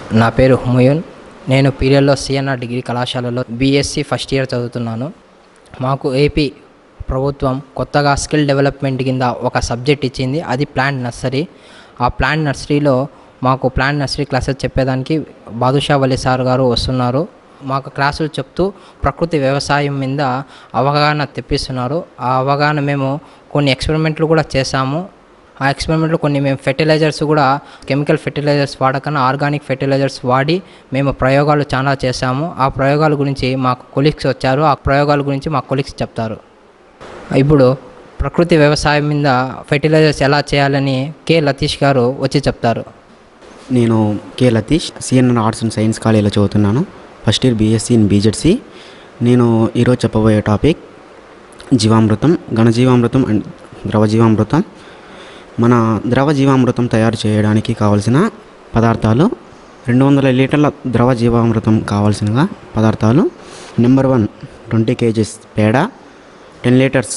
నా పేరు హుమయూన్ నేను పీరియడ్లో సిఎన్ఆర్ డిగ్రీ కళాశాలలో బీఎస్సీ ఫస్ట్ ఇయర్ చదువుతున్నాను మాకు ఏపీ ప్రభుత్వం కొత్తగా స్కిల్ డెవలప్మెంట్ కింద ఒక సబ్జెక్ట్ ఇచ్చింది అది ప్లాంట్ నర్సరీ ఆ ప్లాంట్ నర్సరీలో మాకు ప్లాంట్ నర్సరీ క్లాసెస్ చెప్పేదానికి బాదుషా వలి సార్ గారు వస్తున్నారు మాకు క్లాసులు చెప్తూ ప్రకృతి వ్యవసాయం మీద అవగాహన తెప్పిస్తున్నారు ఆ అవగాహన మేము కొన్ని ఎక్స్పెరిమెంట్లు కూడా చేశాము ఆ ఎక్స్పెరిమెంట్లో కొన్ని మేము ఫెర్టిలైజర్స్ కూడా కెమికల్ ఫెర్టిలైజర్స్ వాడకన్నా ఆర్గానిక్ ఫెర్టిలైజర్స్ వాడి మేము ప్రయోగాలు చాలా చేశాము ఆ ప్రయోగాల గురించి మాకు కొలీగ్స్ వచ్చారు ఆ ప్రయోగాల గురించి మా కొలీగ్స్ చెప్తారు ఇప్పుడు ప్రకృతి వ్యవసాయం మీద ఫెర్టిలైజర్స్ ఎలా చేయాలని కె లతీష్ గారు వచ్చి చెప్తారు నేను K Latish CNR arts and science కాలేజీలో చదువుతున్నాను first year BSc in BZC నేను ఈరోజు చెప్పబోయే టాపిక్ జీవామృతం ఘనజీవామృతం అండ్ ద్రవ జీవామృతం మన ద్రవ జీవామృతం తయారు చేయడానికి కావలసిన పదార్థాలు రెండు వందల లీటర్ల ద్రవ జీవామృతం కావాల్సిన పదార్థాలు నెంబర్ వన్ ట్వంటీ కేజీస్ పేడ టెన్ లీటర్స్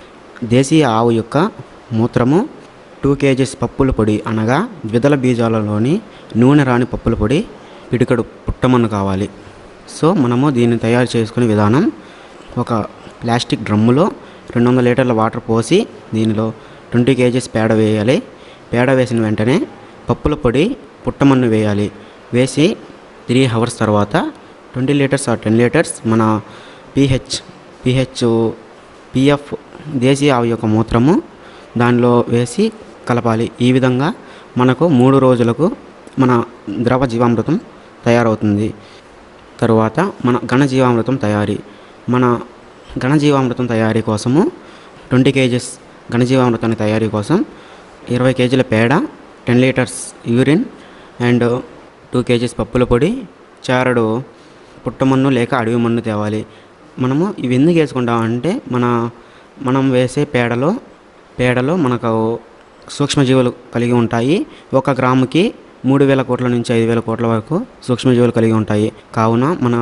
దేశీయ ఆవు యొక్క మూత్రము టూ కేజీస్ పప్పుల పొడి అనగా ద్విదళ బీజాలలోని నూనె రాని పప్పుల పొడి పిడికడు పుట్టమన్ను కావాలి సో మనము దీన్ని తయారు చేసుకునే విధానం ఒక ప్లాస్టిక్ డ్రమ్ములో రెండు వందల లీటర్ల వాటర్ పోసి దీనిలో ట్వంటీ కేజీస్ పేడ వేయాలి పేడ వేసిన వెంటనే పప్పుల పొడి పుట్టమన్ను వేయాలి వేసి త్రీ అవర్స్ తర్వాత twenty litres or ten litres మన పిహెచ్ పిహెచ్ పిఎఫ్ దేశీయ ఆవు యొక్క మూత్రము దానిలో వేసి కలపాలి ఈ విధంగా మనకు మూడు రోజులకు మన ద్రవ జీవామృతం తయారవుతుంది తరువాత మన ఘన జీవామృతం తయారీ మన ఘన జీవామృతం తయారీ కోసము ట్వంటీ కేజెస్ ఘన జీవామృతాన్ని తయారీ కోసం ఇరవై కేజీల పేడ ten litres urine and two kgs పప్పుల పొడి చారడు పుట్టమన్ను లేక అడవి మన్ను తేవాలి మనము ఇవి ఎందుకు వేసుకుంటామంటే మన మనం వేసే పేడలో పేడలో మనకు సూక్ష్మజీవులు కలిగి ఉంటాయి ఒక గ్రాముకి మూడు వేల కోట్ల నుంచి ఐదు వేల కోట్ల వరకు సూక్ష్మజీవులు కలిగి ఉంటాయి కావున మన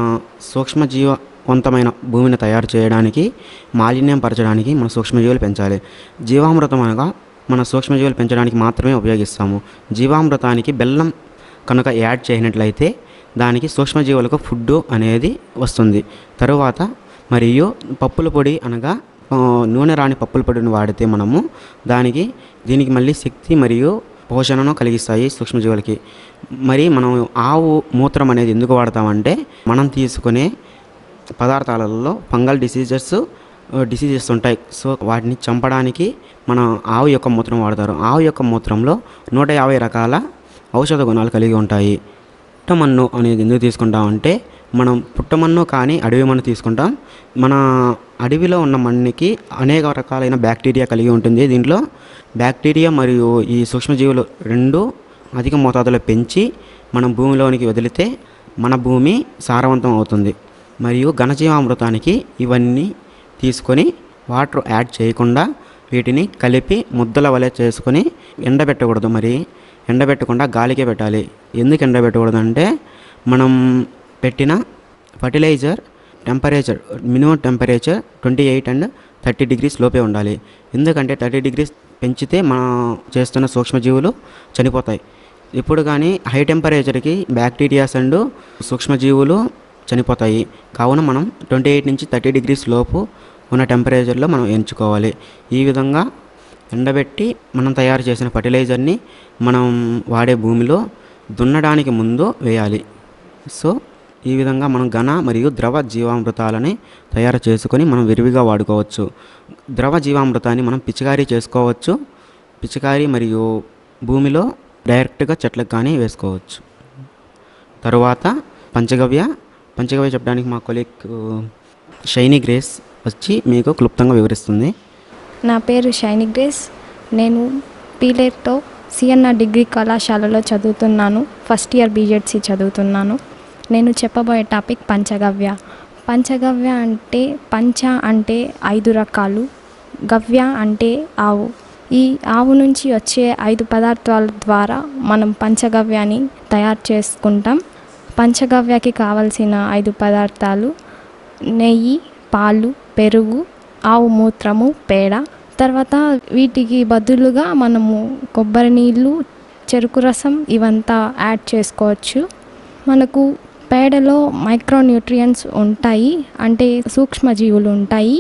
సూక్ష్మజీవవంతమైన భూమిని తయారు చేయడానికి మాలిన్యం పరచడానికి మన సూక్ష్మజీవులు పెంచాలి జీవామృతం అనగా మన సూక్ష్మజీవులు పెంచడానికి మాత్రమే ఉపయోగిస్తాము జీవామృతానికి బెల్లం కనుక యాడ్ చేయనట్లయితే దానికి సూక్ష్మజీవులకు ఫుడ్ అనేది వస్తుంది తరువాత మరియు పప్పుల పొడి అనగా ఆ, నూనె రాని పప్పుల పొడిని వాడితే మనము దానికి దీనికి మళ్ళీ శక్తి మరియు పోషణను కలిగిస్తాయి సూక్ష్మజీవులకి మరి మనం ఆవు మూత్రం అనేది ఎందుకు వాడతామంటే మనం తీసుకునే పదార్థాలలో ఫంగల్ డిసీజెస్ డిసీజెస్ ఉంటాయి సో వాటిని చంపడానికి మన ఆవు యొక్క మూత్రం వాడతారు ఆవు యొక్క మూత్రంలో నూట యాభై రకాల ఔషధ గుణాలు కలిగి ఉంటాయి పుట్టమన్ను అనేది ఎందుకు తీసుకుంటామంటే మనం పుట్టమన్ను కానీ అడవి మన్ను తీసుకుంటాం మన అడవిలో ఉన్న మన్నుకి అనేక రకాలైన బ్యాక్టీరియా కలిగి ఉంటుంది దీంట్లో బ్యాక్టీరియా మరియు ఈ సూక్ష్మజీవులు రెండు అధిక మోతాదులో పెంచి మనం భూమిలోనికి వదిలితే మన భూమి సారవంతం అవుతుంది మరియు ఘనజీవామృతానికి ఇవన్నీ తీసుకొని వాటర్ యాడ్ చేయకుండా వీటిని కలిపి ముద్దల వలె చేసుకొని ఎండబెట్టకూడదు మరి ఎండబెట్టకుండా గాలికే పెట్టాలి ఎందుకు ఎండబెట్టకూడదు అంటే మనం పెట్టిన fertiliser temperature minimum temperature twenty eight and thirty degrees లోపే ఉండాలి ఎందుకంటే థర్టీ డిగ్రీస్ పెంచితే మనం చేస్తున్న సూక్ష్మజీవులు చనిపోతాయి ఇప్పుడు కానీ హై టెంపరేచర్కి బ్యాక్టీరియాస్ అండ్ సూక్ష్మజీవులు చనిపోతాయి కావున మనం ట్వంటీ ఎయిట్ నుంచి థర్టీ డిగ్రీస్ లోపు ఉన్న టెంపరేచర్లో మనం ఎంచుకోవాలి ఈ విధంగా ఎండబెట్టి మనం తయారు చేసిన ఫర్టిలైజర్ని మనం వాడే భూమిలో దున్నడానికి ముందు వేయాలి సో ఈ విధంగా మనం ఘన మరియు ద్రవ జీవామృతాలని తయారు చేసుకొని మనం విరివిగా వాడుకోవచ్చు ద్రవ జీవామృతాన్ని మనం పిచికారీ చేసుకోవచ్చు పిచికారీ మరియు భూమిలో డైరెక్ట్గా చెట్లకు కానీ వేసుకోవచ్చు తరువాత పంచగవ్య పంచగవ్య చెప్పడానికి మా కొలీగ్ షైనీ గ్రేస్ వచ్చి మీకు క్లుప్తంగా వివరిస్తుంది నా పేరు షైని గ్రేస్ నేను పీలేర్తో సిఎన్ఆర్ డిగ్రీ కళాశాలలో చదువుతున్నాను ఫస్ట్ ఇయర్ బీజెడ్సీ చదువుతున్నాను నేను చెప్పబోయే టాపిక్ పంచగవ్య పంచగవ్య అంటే పంచ అంటే ఐదు రకాలు గవ్య అంటే ఆవు ఈ ఆవు నుంచి వచ్చే ఐదు పదార్థాల ద్వారా మనం పంచగవ్యాన్ని తయారు చేసుకుంటాం పంచగవ్యకి కావలసిన ఐదు పదార్థాలు నెయ్యి పాలు పెరుగు ఆవు మూత్రము పేడ తర్వాత వీటికి బదులుగా మనము కొబ్బరి నీళ్ళు చెరుకు రసం ఇవంతా యాడ్ చేసుకోవచ్చు మనకు పేడలో మైక్రోన్యూట్రియన్స్ ఉంటాయి అంటే సూక్ష్మజీవులు ఉంటాయి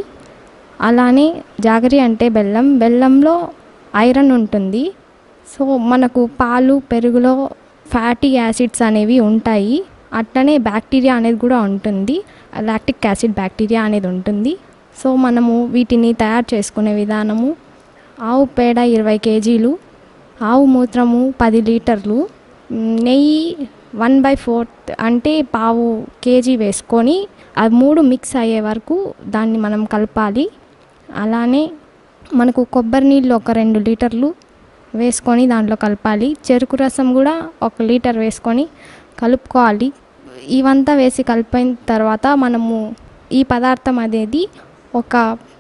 అలానే జాగరి అంటే బెల్లం బెల్లంలో ఐరన్ ఉంటుంది సో మనకు పాలు పెరుగులో ఫ్యాటీ యాసిడ్స్ అనేవి ఉంటాయి అట్లనే బ్యాక్టీరియా అనేది కూడా ఉంటుంది లాక్టిక్ యాసిడ్ బ్యాక్టీరియా అనేది ఉంటుంది సో మనము వీటిని తయారు చేసుకునే విధానము ఆవు పేడ ఇరవై కేజీలు ఆవు మూత్రము పది లీటర్లు మ్, నెయ్యి వన్ బై ఫోర్త్ అంటే పావు కేజీ వేసుకొని అది మూడు మిక్స్ అయ్యే వరకు దాన్ని మనం కలపాలి అలానే మనకు కొబ్బరి నీళ్ళు ఒక రెండు లీటర్లు వేసుకొని దాంట్లో కలపాలి చెరుకు రసం కూడా ఒక లీటర్ వేసుకొని కలుపుకోవాలి ఇవంతా వేసి కలిపిన తర్వాత మనము ఈ పదార్థం అనేది ఒక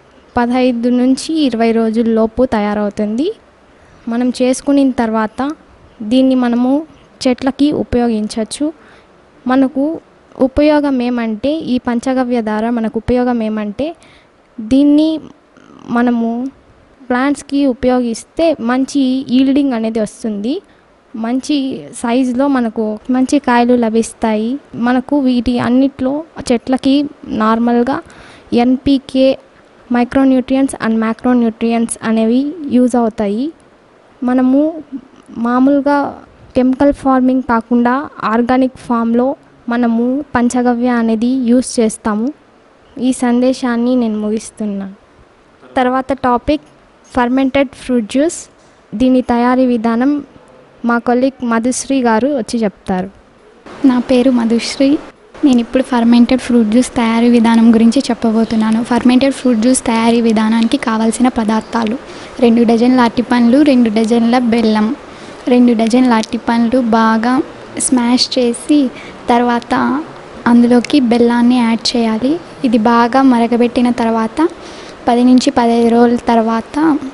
పదహైదు నుంచి ఇరవై రోజుల్లోపు తయారవుతుంది మనం చేసుకున్న తర్వాత దీన్ని మనము చెట్లకి ఉపయోగించవచ్చు మనకు ఉపయోగం ఏమంటే ఈ పంచగవ్య ద్వారా మనకు ఉపయోగం ఏమంటే దీన్ని మనము ప్లాంట్స్కి ఉపయోగిస్తే మంచి ఈల్డింగ్ అనేది వస్తుంది మంచి సైజులో మనకు మంచి కాయలు లభిస్తాయి మనకు వీటి అన్నిట్లో చెట్లకి నార్మల్గా ఎన్పికే మైక్రోన్యూట్రియన్స్ అండ్ మ్యాక్రోన్యూట్రియన్స్ అనేవి యూజ్ అవుతాయి మనము మామూలుగా కెమికల్ ఫార్మింగ్ కాకుండా ఆర్గానిక్ ఫామ్లో మనము పంచగవ్య అనేది యూస్ చేస్తాము ఈ సందేశాన్ని నేను ముగిస్తున్నాను తర్వాత టాపిక్ ఫర్మెంటెడ్ ఫ్రూట్ జ్యూస్ దీని తయారీ విధానం మా కొలీగ్ మధుశ్రీ గారు వచ్చి చెప్తారు నా పేరు మధుశ్రీ నేను ఇప్పుడు ఫర్మెంటెడ్ ఫ్రూట్ జ్యూస్ తయారీ విధానం గురించి చెప్పబోతున్నాను ఫర్మెంటెడ్ ఫ్రూట్ జ్యూస్ తయారీ విధానానికి కావాల్సిన పదార్థాలు రెండు డజన్ల అరటిపండ్లు రెండు డజన్ల బెల్లం రెండు డజన్ల అరటిపండ్లు బాగా స్మాష్ చేసి తర్వాత అందులోకి బెల్లాన్ని యాడ్ చేయాలి ఇది బాగా మరగబెట్టిన తర్వాత పది నుంచి పదహైదు రోజుల తర్వాత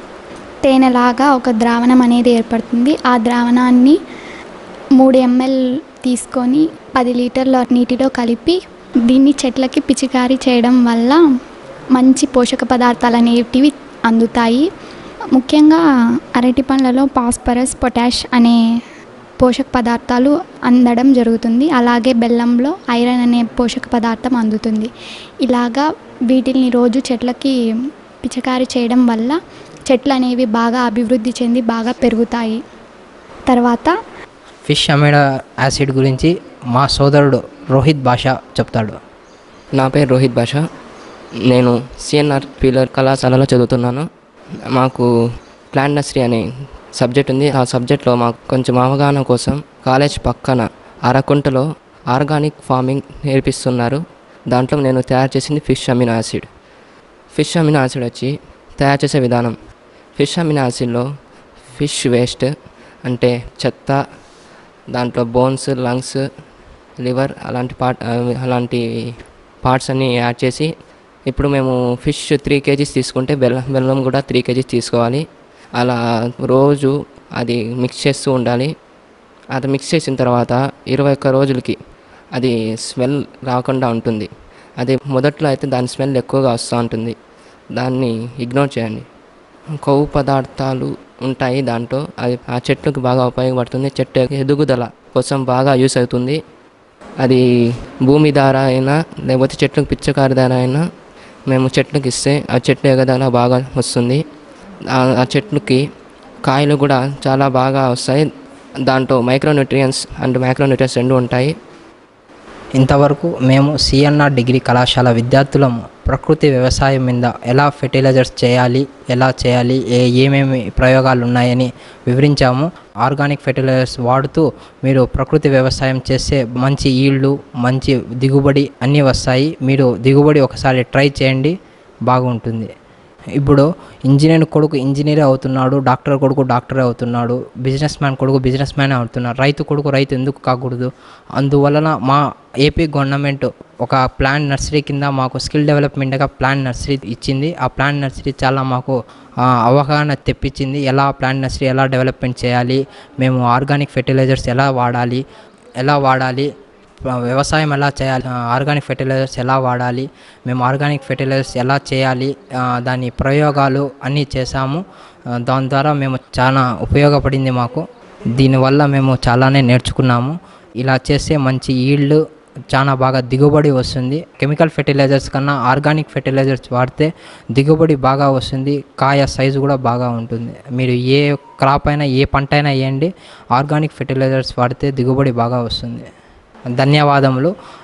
తేనెలాగా ఒక ద్రావణం అనేది ఏర్పడుతుంది ఆ ద్రావణాన్ని మూడు ఎంఎల్ తీసుకొని పది లీటర్ల నీటిలో కలిపి దీన్ని చెట్లకి పిచికారీ చేయడం వల్ల మంచి పోషక పదార్థాలు అనేటివి అందుతాయి ముఖ్యంగా అరటి పండ్లలో పాస్పరస్ పొటాష్ అనే పోషక పదార్థాలు అందడం జరుగుతుంది అలాగే బెల్లంలో ఐరన్ అనే పోషక పదార్థం అందుతుంది ఇలాగా వీటిని రోజు చెట్లకి పిచికారీ చేయడం వల్ల చెట్లు అనేవి బాగా అభివృద్ధి చెంది బాగా పెరుగుతాయి తర్వాత ఫిష్ అమిడో యాసిడ్ గురించి మా సోదరుడు రోహిత్ భాష చెప్తాడు నా పేరు రోహిత్ భాష నేను సిఎన్ఆర్ పీలర్ కళాశాలలో చదువుతున్నాను మాకు ప్లాంట్ నర్సరీ అనే సబ్జెక్ట్ ఉంది ఆ సబ్జెక్ట్లో మాకు కొంచెం అవగాహన కోసం కాలేజ్ పక్కన అరకుంటలో ఆర్గానిక్ ఫార్మింగ్ నేర్పిస్తున్నారు దాంట్లో నేను తయారు చేసింది fish amino acid fish amino acid వచ్చి తయారు చేసే విధానం ఫిష్ అమినో యాసిడ్లో ఫిష్ వేస్ట్ అంటే చెత్త దాంట్లో బోన్స్ లంగ్స్ లివర్ అలాంటి పార్ట్ అలాంటి పార్ట్స్ అన్నీ యాడ్ చేసి ఇప్పుడు మేము ఫిష్ త్రీ కేజీస్ తీసుకుంటే బెల్లం బెల్లం కూడా త్రీ కేజీస్ తీసుకోవాలి అలా రోజు అది మిక్స్ చేస్తూ ఉండాలి అది మిక్స్ చేసిన తర్వాత ఇరవై ఒక్క రోజులకి అది స్మెల్ రాకుండా ఉంటుంది అది మొదట్లో అయితే దాని స్మెల్ ఎక్కువగా వస్తూ ఉంటుంది దాన్ని ఇగ్నోర్ చేయండి కొవ్వు పదార్థాలు ఉంటాయి దాంట్లో అది ఆ చెట్లకు బాగా ఉపయోగపడుతుంది చెట్టు యొక్క ఎదుగుదల కోసం బాగా యూస్ అవుతుంది అది భూమి ద్వారా అయినా లేకపోతే చెట్లకు పిచ్చకారి ద్వారా అయినా మేము చెట్లకు ఇస్తే ఆ చెట్టు ఎగదల బాగా వస్తుంది ఆ- ఆ చెట్లుకి కాయలు కూడా చాలా బాగా వస్తాయి దాంట్లో మైక్రోన్యూట్రియన్స్ అండ్ మైక్రోన్యూట్రియన్స్ రెండు ఉంటాయి ఇంతవరకు మేము సిఎన్ఆర్ డిగ్రీ కళాశాల విద్యార్థులము ప్రకృతి వ్యవసాయం మీద ఎలా ఫెర్టిలైజర్స్ చేయాలి ఎలా చేయాలి ఏ ఏమేమి ప్రయోగాలు ఉన్నాయని వివరించాము ఆర్గానిక్ ఫెర్టిలైజర్స్ వాడుతూ మీరు ప్రకృతి వ్యవసాయం చేస్తే మంచి ఈళ్ళు మంచి దిగుబడి అన్నీ వస్తాయి మీరు దిగుబడి ఒకసారి ట్రై చేయండి బాగుంటుంది ఇప్పుడు ఇంజనీర్ కొడుకు ఇంజనీర్ అవుతున్నాడు డాక్టర్ కొడుకు డాక్టర్ అవుతున్నాడు బిజినెస్ మ్యాన్ కొడుకు బిజినెస్ మ్యాన్ అవుతున్నాడు రైతు కొడుకు రైతు ఎందుకు కాకూడదు అందువలన మా ఏపీ గవర్నమెంట్ ఒక ప్లాన్ నర్సరీ కింద మాకు స్కిల్ డెవలప్మెంట్గా ప్లాన్ నర్సరీ ఇచ్చింది ఆ ప్లాన్ నర్సరీ చాలా మాకు ఆ, అవగాహన తెప్పించింది ఎలా ప్లాన్ నర్సరీ ఎలా డెవలప్మెంట్ చేయాలి మేము ఆర్గానిక్ ఫెర్టిలైజర్స్ ఎలా వాడాలి ఎలా వాడాలి వ్యవసాయం ఎలా చేయాలి ఆర్గానిక్ ఫెర్టిలైజర్స్ ఎలా వాడాలి మేము ఆర్గానిక్ ఫెర్టిలైజర్స్ ఎలా చేయాలి ఆ, దాని ప్రయోగాలు అన్నీ చేశాము ఆ, దాని ద్వారా మేము చాలా ఉపయోగపడింది మాకు దీనివల్ల మేము చాలానే నేర్చుకున్నాము ఇలా చేస్తే మంచి ఈల్డ్ చాలా బాగా దిగుబడి వస్తుంది కెమికల్ ఫెర్టిలైజర్స్ కన్నా ఆర్గానిక్ ఫెర్టిలైజర్స్ వాడితే దిగుబడి బాగా వస్తుంది కాయ సైజు కూడా బాగా ఉంటుంది మీరు ఏ క్రాప్ అయినా ఏ పంట అయినా వేయండి ఆర్గానిక్ ఫెర్టిలైజర్స్ వాడితే దిగుబడి బాగా వస్తుంది ధన్యవాదములు